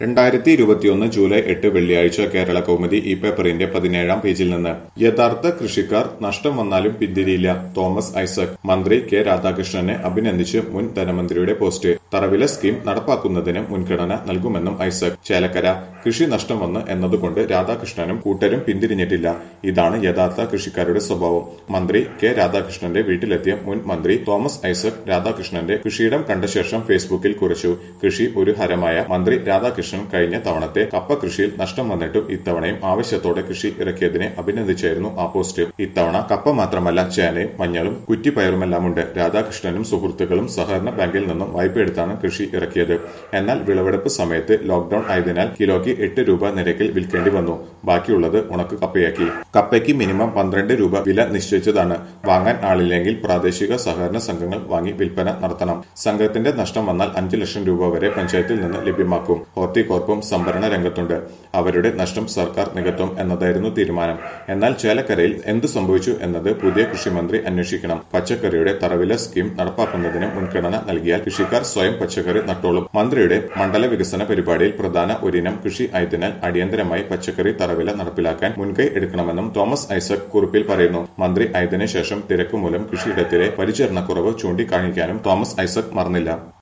രണ്ടായിരത്തി ഇരുപത്തിയൊന്ന് ജൂലൈ എട്ട് വെള്ളിയാഴ്ച കേരള കൗമുദി ഈ പേപ്പറിന്റെ പതിനേഴാം പേജിൽ നിന്ന് യഥാർത്ഥ കൃഷിക്കാർ നഷ്ടം വന്നാലും പിന്തിരിയില്ല തോമസ് ഐസക് മന്ത്രി കെ രാധാകൃഷ്ണനെ അഭിനന്ദിച്ച് മുൻ ധനമന്ത്രിയുടെ പോസ്റ്റ് തറവില സ്കീം നടപ്പാക്കുന്നതിന് മുൻഗണന നൽകുമെന്നും ഐസക് ചേലക്കര കൃഷി നഷ്ടം വന്ന് എന്നതുകൊണ്ട് രാധാകൃഷ്ണനും കൂട്ടരും പിന്തിരിഞ്ഞിട്ടില്ല ഇതാണ് യഥാർത്ഥ കൃഷിക്കാരുടെ സ്വഭാവം മന്ത്രി കെ രാധാകൃഷ്ണന്റെ വീട്ടിലെത്തിയ മുൻ മന്ത്രി തോമസ് ഐസക് രാധാകൃഷ്ണന്റെ കൃഷിയിടം കണ്ട ശേഷം ഫേസ്ബുക്കിൽ കുറിച്ചു കൃഷി ഒരു ഹരമായ മന്ത്രി രാധാകൃഷ്ണൻ കഴിഞ്ഞ തവണത്തെ കപ്പ കൃഷിയിൽ നഷ്ടം വന്നിട്ടും ഇത്തവണയും ആവശ്യത്തോടെ കൃഷി ഇറക്കിയതിനെ അഭിനന്ദിച്ചായിരുന്നു ആ പോസ്റ്റ് ഇത്തവണ കപ്പ മാത്രമല്ല ചേനയും മഞ്ഞളും കുറ്റിപ്പയറുമെല്ലാമുണ്ട് രാധാകൃഷ്ണനും സുഹൃത്തുക്കളും സഹകരണ ബാങ്കിൽ നിന്നും വായ്പ എടുത്താണ് കൃഷി ഇറക്കിയത് എന്നാൽ വിളവെടുപ്പ് സമയത്ത് ലോക്ഡൌൺ ആയതിനാൽ കിലോയ്ക്ക് എട്ട് രൂപ നിരക്കിൽ വിൽക്കേണ്ടി വന്നു ബാക്കിയുള്ളത് ഉണക്ക് കപ്പയാക്കി കപ്പയ്ക്ക് മിനിമം പന്ത്രണ്ട് രൂപ വില നിശ്ചയിച്ചതാണ് വാങ്ങാൻ ആളില്ലെങ്കിൽ പ്രാദേശിക സഹകരണ സംഘങ്ങൾ വാങ്ങി വിൽപ്പന നടത്തണം സംഘത്തിന്റെ നഷ്ടം വന്നാൽ അഞ്ചു ലക്ഷം രൂപ വരെ പഞ്ചായത്തിൽ നിന്ന് ലഭ്യമാക്കും ഹോർട്ടികോർപ്പും സംഭരണ രംഗത്തുണ്ട് അവരുടെ നഷ്ടം സർക്കാർ നികത്തും എന്നതായിരുന്നു തീരുമാനം എന്നാൽ ചേലക്കരയിൽ എന്ത് സംഭവിച്ചു എന്നത് പുതിയ കൃഷിമന്ത്രി അന്വേഷിക്കണം പച്ചക്കറിയുടെ തറവില സ്കീം നടപ്പാക്കുന്നതിന് മുൻഗണന നൽകിയാൽ കൃഷിക്കാർ സ്വയം പച്ചക്കറി നട്ടോളും മന്ത്രിയുടെ മണ്ഡല വികസന പരിപാടിയിൽ പ്രധാന ഒരിനം കൃഷി ആയതിനാൽ അടിയന്തരമായി പച്ചക്കറി തറവില നടപ്പിലാക്കാൻ മുൻകൈ എടുക്കണമെന്നും തോമസ് ഐസക് കുറിപ്പിൽ പറയുന്നു മന്ത്രി ആയതിനു ശേഷം തിരക്ക് മൂലം കൃഷിയിടത്തിലെ പരിചരണക്കുറവ് ചൂണ്ടിക്കാണിക്കാനും തോമസ് ഐസക് മറന്നില്ല